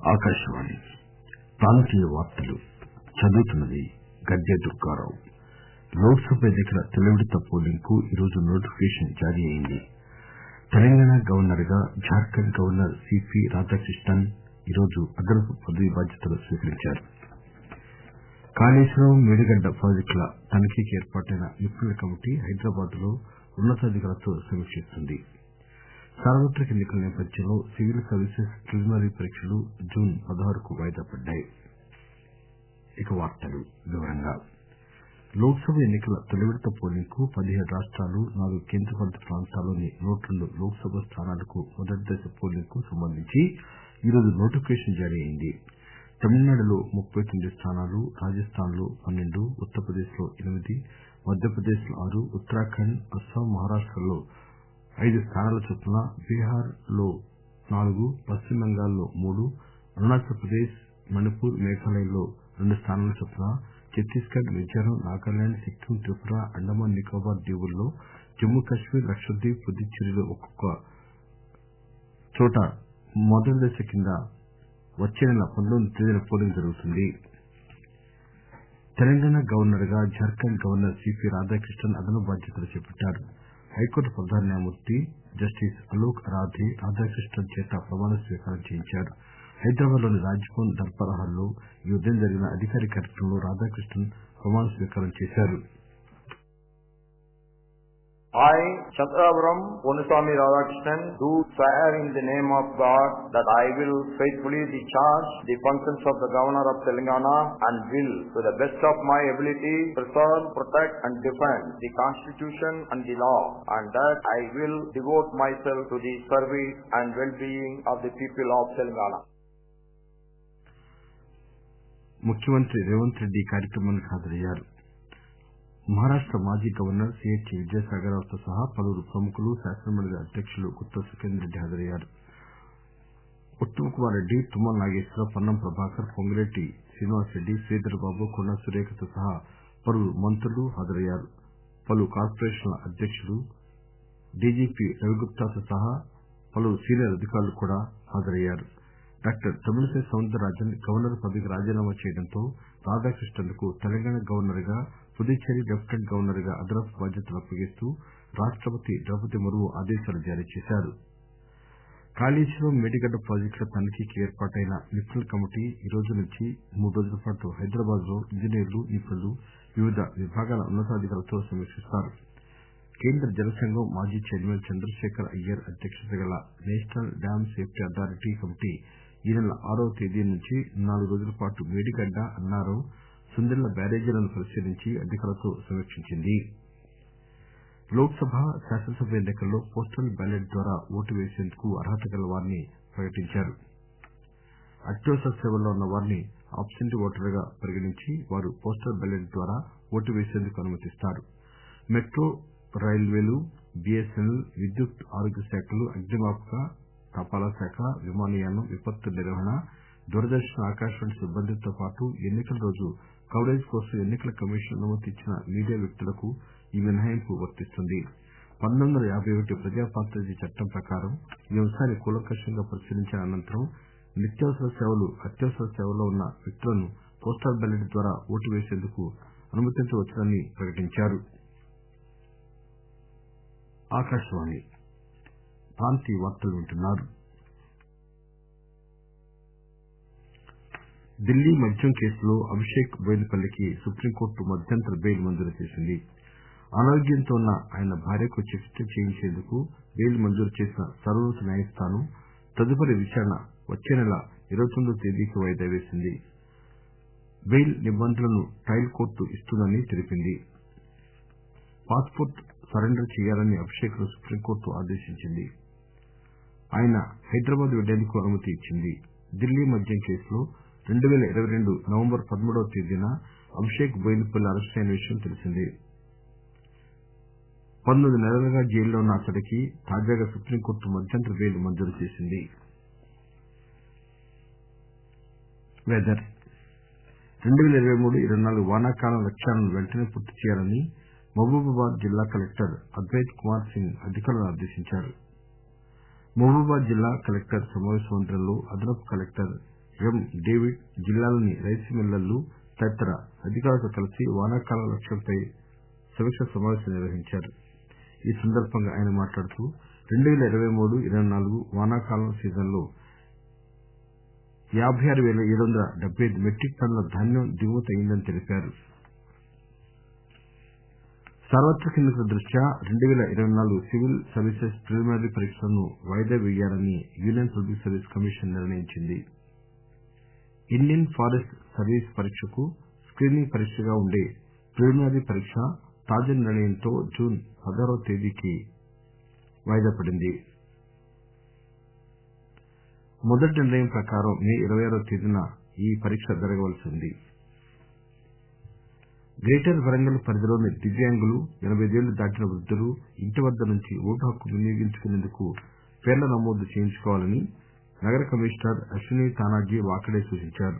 ఆకాశవాణి ప్రాంతీయ వార్తలు చదువుతున్నది గద్దె దుర్గారావు లోక్ సభ ఎన్నికల తొలి విడత పోలింగ్ కు ఈరోజు నోటిఫికేషన్ జారీ అయింది తెలంగాణ గవర్నర్ గా జార్ఖండ్ గవర్నర్ సిపి రాధాకృష్ణన్ ఈరోజు అదనపు పదవీ బాధ్యతలు స్వీకరించారు కాళేశ్వరం మేడిగడ్డ ప్రాజెక్టుల తనిఖీకి ఏర్పాటైన నిపుణుల కమిటీ హైదరాబాద్ లో ఉన్న తాధికారులతో సమీక్షిస్తుంది సార్వత్రిక ఎన్నికల నేపథ్యంలో సివిల్ సర్వీసెస్ ప్రిలిమినరీ పరీక్షలు జూన్ పదహారుకు వాయిదా పడ్డాయి లోక్ సభ ఎన్నికల తొలి విడత పోలింగ్ కు పదిహేడు రాష్టాలు నాలుగు కేంద్రపాలిత ప్రాంతాల్లోని నూట రెండు లోక్ సభ స్థానాలకు మొదటి దశ పోలింగ్ కు సంబంధించి ఈరోజు నోటిఫికేషన్ జారీ అయింది తమిళనాడులో ముప్పై తొమ్మిది స్థానాలు రాజస్థాన్ లో పన్నెండు ఉత్తరప్రదేశ్ లో ఎనిమిది మధ్యప్రదేశ్ లో ఆరు ఉత్తరాఖండ్ అస్పాం మహారాష్టలో ఐదు స్థానాల చొప్పున బీహార్ లో నాలుగు పశ్చిమ బెంగాల్ లో మూడు అరుణాచల్ ప్రదేశ్ మణిపూర్ మేఘాలయలో రెండు స్థానాల చొప్పున ఛత్తీస్ గఢ్ మిజోరాం నాగాలాండ్ సిక్కిం త్రిపుర అండమాన్ నికోబార్ దీవుల్లో జమ్మూ కశ్మీర్ లక్షద్వీప్ పుదుచ్చేరిలో ఒక్కొక్క చోట మొదటి దశ కింద వచ్చే నెల పంతొమ్మిదివ తేదీన పోలింగ్ జరుగుతుంది తెలంగాణ గవర్నర్ గా జార్ఖండ్ గవర్నర్ సిపి రాధాకృష్ణన్ అదనపు బాధ్యతలు చేపట్టారు హైకోర్టు ప్రధాన న్యాయమూర్తి జస్టిస్ అలోక్ అరాధే రాధాకృష్ణన్ చేత ప్రమాణ స్వీకారం చేయించారు హైదరాబాద్ లోని రాజ్ భవన్ దర్బార్ హాల్ లో ఈ ఉదయం జరిగిన అధికారిక కార్యక్రమంలో రాధాకృష్ణన్ ప్రమాణ స్వీకారం చేశారు I, Chandravaram Ponuswamy Radhakrishnan, do swear in the name of God that I will faithfully discharge the functions of the Governor of Telangana and will, to the best of my ability, preserve, protect and defend the Constitution and the law and that I will devote myself to the service and well-being of the people of Telangana. ముఖ్యమంత్రి రేవంత్ రెడ్డి ఈ కార్యక్రమానికి హాజరయ్యారు మహారాష్ట మాజీ governor CH Vidyasagar రావుతో సహా పలువురు ప్రముఖులు శాసనమండలి అధ్యకులు గుత్తా సుఖేందర్ రెడ్డి హాజరయ్యారు ఉత్తమ్ కుమార్ రెడ్డి తుమ్మల నాగేశ్వరరావు పొన్నం ప్రభాకర్ పొంగులేటి శ్రీనివాసరెడ్డి శ్రీధర్ బాబు కొండా సురేఖతో సహా పలువురు మంత్రులు హాజరయ్యారు పలు కార్పొరేషన్ల అధ్యకులు డీజీపీ రవిగుప్తాతో సహా పలువురు సీనియర్ అధికారులు కూడా హాజరయ్యారు డాక్టర్ తమిళిసై సౌందరరాజన్ గవర్నర్ పదవికి రాజీనామా చేయడంతో రాధాకృష్ణన్ కు తెలంగాణ గవర్నర్ గా పుదుచ్చేరి లెప్టినెంట్ గవర్నర్ గా అదనపు బాధ్యతలు అప్పగిస్తూ రాష్టపతి ద్రౌపది ముర్ము ఆదేశాలు జారీ చేశారు కాళేశ్వరం మేడిగడ్డ ప్రాజెక్టుల తనిఖీకి ఏర్పాటైన నిపుణుల కమిటీ ఈ రోజు నుంచి మూడు రోజుల పాటు హైదరాబాద్ లో ఇంజనీర్లు నిపుణులు వివిధ విభాగాల ఉన్న తాధికారులతో సమీక్షిస్తారు కేంద్ర జలసంఘం మాజీ చైర్మన్ చంద్రశేఖర్ అయ్యర్ అధ్యక్షత గల national dam safety authority committee ఈ నెల ఆరవ తేదీ నుంచి నాలుగు రోజుల పాటు మేడిగడ్డ అన్నారం సుందిళ్ల బ్యారేజీలను పరిశీలించి అధికారులతో సమీక్షించింది లోక్ సభ శాసనసభ ఎన్నికల్లో పోస్టల్ బ్యాలెట్ ద్వారా ఓటు వేసేందుకు అర్హత గల వారిని ప్రకటించారు అత్యవసర సేవల్లో ఉన్న వారిని ఆబ్సెంటీ ఓటర్లుగా పరిగణించి వారు పోస్టల్ బ్యాలెట్ ద్వారా ఓటు వేసేందుకు అనుమతిస్తారు మెట్రో రైల్వేలు బీఎస్ఎన్ఎల్ విద్యుత్ ఆరోగ్య శాఖలు అగ్నిమాపక తపాలా శాఖ విమానయానం విపత్తు నిర్వహణ దూరదర్శన్ ఆకాశవాణి సిబ్బందితో పాటు ఎన్నికల రోజు కవరేజ్ కోసం ఎన్నికల కమిషన్ అనుమతి ఇచ్చిన మీడియా వ్యక్తులకు ఈ మినహాయింపు వర్తిస్తుంది పంతొమ్మిది వందల యాబై ఒకటి ప్రజా ప్రాతినిధ్య చట్టం ప్రకారం ఈ అంశాన్ని కూలంకషంగా పరిశీలించిన అనంతరం నిత్యావసర సేవలు అత్యవసర సేవల్లో ఉన్న వ్యక్తులను పోస్టల్ బ్యాలెట్ ద్వారా ఓటు వేసేందుకు అనుమతించవచ్చునని ప్రకటించారు ఢిల్లీ మద్యం కేసులో అభిషేక్ బోయినపల్లికి సుప్రీంకోర్టు మధ్యంతర బెయిల్ మంజూరు చేసింది అనారోగ్యంతో ఉన్న ఆయన భార్యకు చికిత్స చేయించేందుకు బెయిల్ మంజూరు చేసిన సర్వోన్నత న్యాయస్థానం తదుపరి విచారణ వచ్చే నెల ఇరవై తొమ్మిదివ తేదీకి వాయిదా వేసింది బెయిల్ నిబంధనలను ట్రయల్ కోర్టు ఇస్తుందని తెలిపింది పాస్ పోర్ట్ సరెండర్ చేయాలని అభిషేక్ ను సుప్రీంకోర్టు ఆదేశించింది ఆయన హైదరాబాద్ వెళ్లేందుకు అనుమతి ఇచ్చింది ఢిల్లీ మద్యం కేసులో రెండు పేల ఇరవై రెండు నవంబర్ పదమూడువ తేదీన అభిషేక్ బోయినపల్లి అరెస్టు అయిన విషయం తెలిసిందే పంతొమ్మిది నెలలుగా జైల్లో ఉన్న అతడికి తాజాగా సుప్రీంకోర్టు మధ్యంతర బెయిల్ మంజూరు చేసింది రెండు పేల ఇరవై మూడు ఇరవై నాలుగు వానాకాలం లక్ష్యాలను వెంటనే పూర్తి చేయాలని మహబూబాబాద్ జిల్లా కలెక్టర్ అద్వైత్ కుమార్ సింగ్ అధికారులను ఆదేశించారు మహబూబాబాద్ జిల్లా కలెక్టర్ సమావేశ మందిరంలో అదనపు కలెక్టర్ ఎం డేవిడ్ జిల్లాలోని రైసు మిల్లర్లు తదితర అధికారులతో కలిసి వానాకాలం లక్ష్యంపై సమీకా సమావేశం నిర్వహించారు ఈ సందర్బంగా ఆయన మాట్లాడుతూ రెండు పేల ఇరవై మూడు ఇరవై నాలుగు వానాకాలం సీజన్లో యాబై ఆరు పేల ఏడు వందల డెబ్బై ఐదు మెట్రిక్ టన్నుల ధాన్యం దిగుమతి అయిందని తెలిపారు సార్వత్రిక ఎన్నికల దృష్ట్యా రెండు పేల ఇరవై నాలుగు సివిల్ సర్వీసెస్ ప్రిలిమినరీ పరీక్షలను వాయిదా వేయాలని యూనియన్ పబ్లిక్ సర్వీస్ కమిషన్ నిర్ణయించింది ఇండియన్ ఫారెస్ట్ సర్వీస్ పరీక్షకు స్కీనింగ్ పరీక్షగా ఉండే ప్రిలిమినరీ పరీక్ష తాజా నిర్ణయంతో జూన్ పదహారవ తేదీకి వాయిదా పడింది మొదటి నిర్ణయం ప్రకారం మే ఇరవై ఆరవ తేదీన ఈ పరీక్ష జరగవలసి ఉంది గ్రేటర్ వరంగల్ పరిధిలోని దివ్యాంగులు ఎనబై ఏళ్లు దాటిన వృద్దులు ఇంటి వద్ద నుంచి ఓటు హక్కు వినియోగించుకునేందుకు పేర్ల నమోదు చేయించుకోవాలని నగర కమిషనర్ అశ్విని తానాజీ వాకడే సూచించారు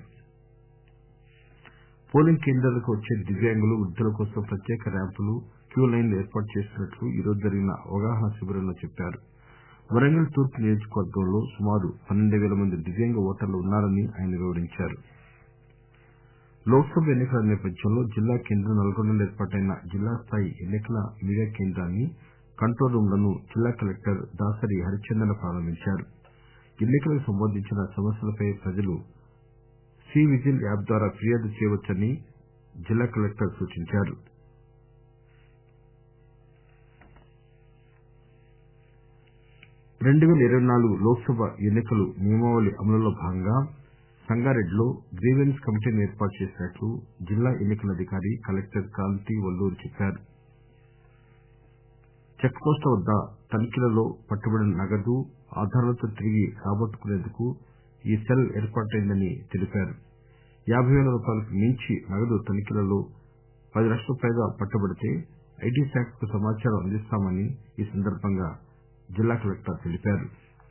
పోలింగ్ కేంద్రాలకు వచ్చే దివ్యాంగులు వృద్దుల కోసం ప్రత్యేక ర్యాంపులు క్యూ లైన్లు ఏర్పాటు చేస్తున్నట్లు ఈరోజు జరిగిన అవగాహన శిబిరంలో చెప్పారు వరంగల్ తూర్పు నియోజకవర్గంలో సుమారు పన్నెండు పేల మంది దివ్యాంగ ఓటర్లు ఉన్నారని ఆయన వివరించారు లోక్ సభ ఎన్నికల నేపథ్యంలో జిల్లా కేంద్రం నల్గొండలో ఏర్పాటైన జిల్లా స్థాయి ఎన్నికల మీడియా కేంద్రాన్ని కంట్రోల్ రూమ్ లను జిల్లా కలెక్టర్ దాసరి హరిచందన్ ప్రారంభించారు ఎన్నికలకు సంబంధించిన సమస్యలపై ప్రజలు సి విజిల్ యాప్ ద్వారా ఫిర్యాదు చేయవచ్చని జిల్లా కలెక్టర్ సూచించారు రెండు పేల ఇరవై నాలుగు లోక్ సభ ఎన్నికల నియమావళి అమలులో భాగంగా సంగారెడ్డిలో గ్రీవెన్స్ కమిటీని ఏర్పాటు చేసినట్లు జిల్లా ఎన్నికల అధికారి కలెక్టర్ క్రాంతి వల్లూరి చెప్పారు చెక్ పోస్టుల వద్ద తనిఖీలలో పట్టుబడిన నగదు ఆధారాలతో తిరిగి రాబట్టుకునేందుకు ఈ సెల్ ఏర్పాటైందని తెలిపారు యాబై పేల రూపాయలకు మించి నగదు తనిఖీలలో పది లక్షలకు పైగా పట్టుబడితే ఐటీ శాఖకు సమాచారం అందిస్తామని ఈ సందర్బంగా జిల్లా కలెక్టర్ తెలిపారు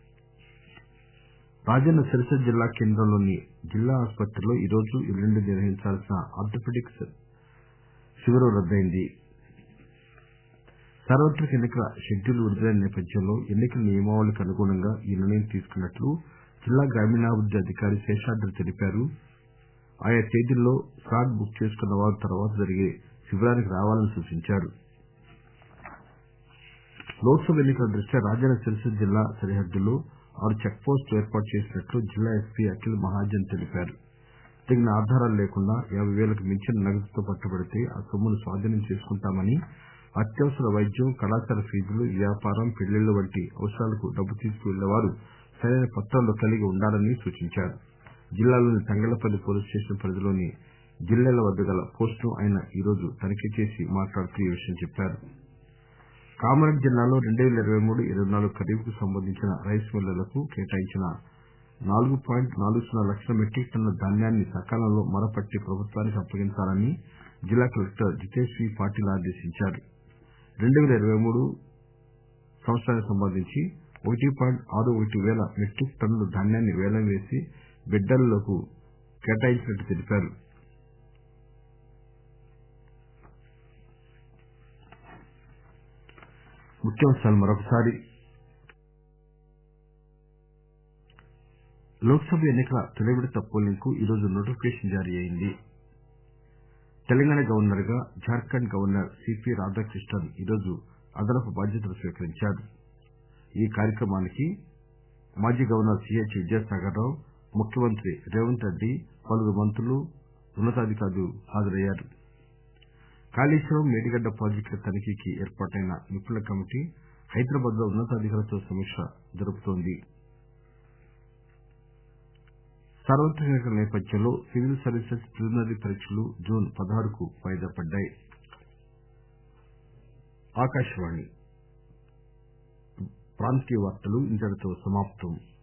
రాజన్న సిరిసిల్ల జిల్లా కేంద్రంలోని జిల్లా ఆసుపత్రిలో ఈరోజు ఎల్లుండి నిర్వహించాల్సిన ఆర్థోపెడిక్స్ శిబిరం రద్దయింది సార్వత్రిక ఎన్నికల షెడ్యూల్ విడుదలైన నేపథ్యంలో ఎన్నికల నియమావళికి అనుగుణంగా ఈ నిర్ణయం తీసుకున్నట్లు జిల్లా గ్రామీణాభివృద్ది అధికారి శేషాద్రి తెలిపారు ఆయా తేదీల్లో స్లాట్ బుక్ చేసుకున్న వారు తర్వాత జరిగే శిబిరానికి రావాలని సూచించారు లోక్ సభ ఎన్నికల దృష్ట్యా రాజన్న సిరిసిల్ల జిల్లా సరిహద్దుల్లో ఆరు చెక్ పోస్టులు ఏర్పాటు చేసినట్లు జిల్లా ఎస్పీ అఖిల్ మహాజన్ తెలిపారు తగిన ఆధారాలు లేకుండా యాబై పేలకు మించిన నగదుతో పట్టుబడితే ఆ సొమ్మును స్వాధీనం చేసుకుంటామని అత్యవసర వైద్యం కళాశాల ఫీజులు వ్యాపారం పెళ్లిళ్లు వంటి అవసరాలకు డబ్బు తీసుకువెళ్లేవారు సరైన పత్రాలు కలిగి ఉండాలని సూచించారు జిల్లాలోని తంగళ్లపల్లి పోలీస్ స్టేషన్ పరిధిలోని జిల్లెల వద్ద గల పోస్టును ఆయన ఈరోజు తనిఖీ చేసి మాట్లాడుతూ ఈ విషయం చెప్పారు కామారెడ్డి జిల్లాలో రెండు పేల ఇరవై మూడు ఇరవై నాలుగు ఖరీఫ్ కు సంబంధించిన రైస్ మిల్లర్లకు కేటాయించిన నాలుగు పాయింట్ నాలుగు సున్నా లక్షల మెట్రిక్ టన్నుల ధాన్యాన్ని సకాలంలో మొరపట్టి ప్రభుత్వానికి అప్పగించాలని జిల్లా కలెక్టర్ జితేష్ వి పాటిల్ ఆదేశించారు రెండు పేల ఇరవై మూడు సంవత్సరానికి సంబంధించి ఒకటి పాయింట్ ఆరు ఒకటి పేల మెట్రిక్ టన్నుల ధాన్యాన్ని వేలం వేసి బిడ్డర్లకు కేటాయించినట్లు తెలిపారు ముఖ్యాంశాలు మరొకసారి లోక్ సభ ఎన్నికల తొలి విడత పోలింగ్ కు ఈరోజు నోటిఫికేషన్ జారీ అయింది తెలంగాణ గవర్నర్ గా జార్ఖండ్ గవర్నర్ సిపి రాధాకృష్ణన్ ఈరోజు అదనపు బాధ్యతలు స్వీకరించారు ఈ కార్యక్రమానికి మాజీ గవర్నర్ సిహెచ్ విద్యాసాగర్ రావు ముఖ్యమంత్రి రేవంత్ రెడ్డి పలువురు మంత్రులు ఉన్న తాధికారులు హాజరయ్యారు కాళేశ్వరం మేడిగడ్డ ప్రాజెక్టుల తనిఖీకి ఏర్పాటైన నిపుణుల కమిటీ హైదరాబాద్ లో ఉన్న తాధికారులతో సమీక్ష జరుపుతోంది సార్వత్రిక ఎన్నికల నేపథ్యంలో సివిల్ సర్వీసెస్ ప్రిలిమినరీ పరీక్షలు జూన్ పదహారుకు వాయిదా పడ్డాయి ఆకాశవాణి ప్రాంతీయ వార్తలు ఇంతటితో సమాప్తం